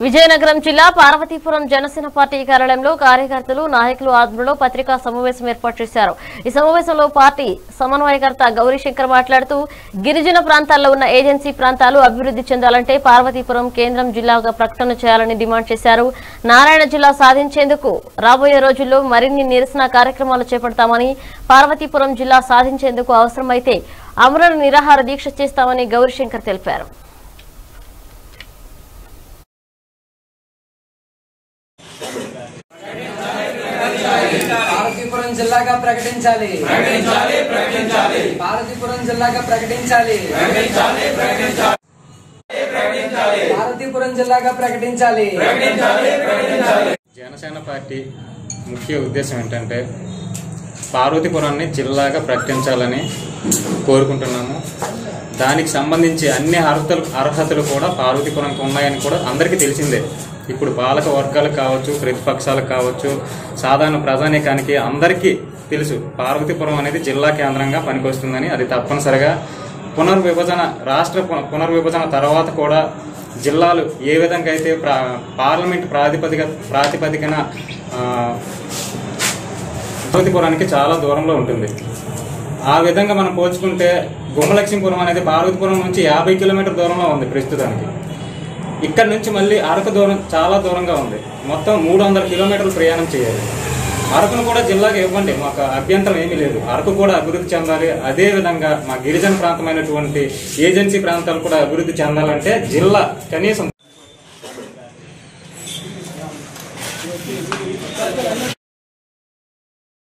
విజయనగరం జిల్లా పార్వతీపురం జనసేన పార్టీ కార్యాలయంలో కార్యకర్తలు నాయకులు ఆధ్వర్యంలో పత్రికా సమావేశం ఏర్పాటు చేశారు ఈ సమావేశంలో పార్టీ సమన్వయకర్త గౌరీశంకర్ మాట్లాడుతూ గిరిజన ప్రాంతాల్లో ఉన్న ఏజెన్సీ ప్రాంతాలు అభివృద్ధి చెందాలంటే పార్వతీపురం కేంద్రం జిల్లాగా ప్రకటన చేయాలని డిమాండ్ చేశారు నారాయణ జిల్లా సాధించేందుకు రాబోయే రోజుల్లో మరిన్ని నిరసన కార్యక్రమాలు చేపడతామని పార్వతీపురం జిల్లా సాధించేందుకు అవసరమైతే అమరణ నిరాహార దీక్ష చేస్తామని గౌరీశంకర్ తెలిపారు పార్వతీపురం జిల్లాగా ప్రకటించాలి పార్వతీపురం జిల్లాగా ప్రకటించాలి పార్వతీపురం జిల్లాగా ప్రకటించాలి జనసేన పార్టీ ముఖ్య ఉద్దేశం ఏంటంటే పార్వతీపురాన్ని జిల్లాగా ప్రకటించాలని కోరుకుంటున్నాము దానికి సంబంధించి అన్ని అర్హతలు అర్హతలు కూడా పార్వతీపురంకి ఉన్నాయని కూడా అందరికీ తెలిసిందే ఇప్పుడు పాలక వర్గాలకు కావచ్చు ప్రతిపక్షాలకు కావచ్చు సాధారణ ప్రజానీకానికి అందరికీ తెలుసు పార్వతీపురం అనేది జిల్లా కేంద్రంగా పనికొస్తుందని అది తప్పనిసరిగా పునర్విభజన రాష్ట్ర పు- పునర్విభజన తర్వాత కూడా జిల్లాలు ఏ విధంగా అయితే ప్రా పార్లమెంట్ ప్రాతిపదిక ప్రాతిపదికన ఆ, పార్వతీపురానికి చాలా దూరంలో ఉంటుంది ఆ విధంగా మనం పోల్చుకుంటే గుమ్మలక్ష్మీపురం అనేది పార్వతీపురం నుంచి యాభై కిలోమీటర్ దూరంలో ఉంది ప్రస్తుతానికి ఇక్కడ నుంచి మళ్ళీ అరకు దూరం చాలా దూరంగా ఉంది మొత్తం మూడు వందల కిలోమీటర్లు ప్రయాణం చేయాలి అరకును కూడా జిల్లాకి ఇవ్వండి మాకు అభ్యంతరం ఏమీ లేదు అరకు కూడా అభివృద్ధి చెందాలి అదే విధంగా మా గిరిజన ప్రాంతమైనటువంటి ఏజెన్సీ ప్రాంతాలు కూడా అభివృద్ధి చెందాలంటే జిల్లా కనీసం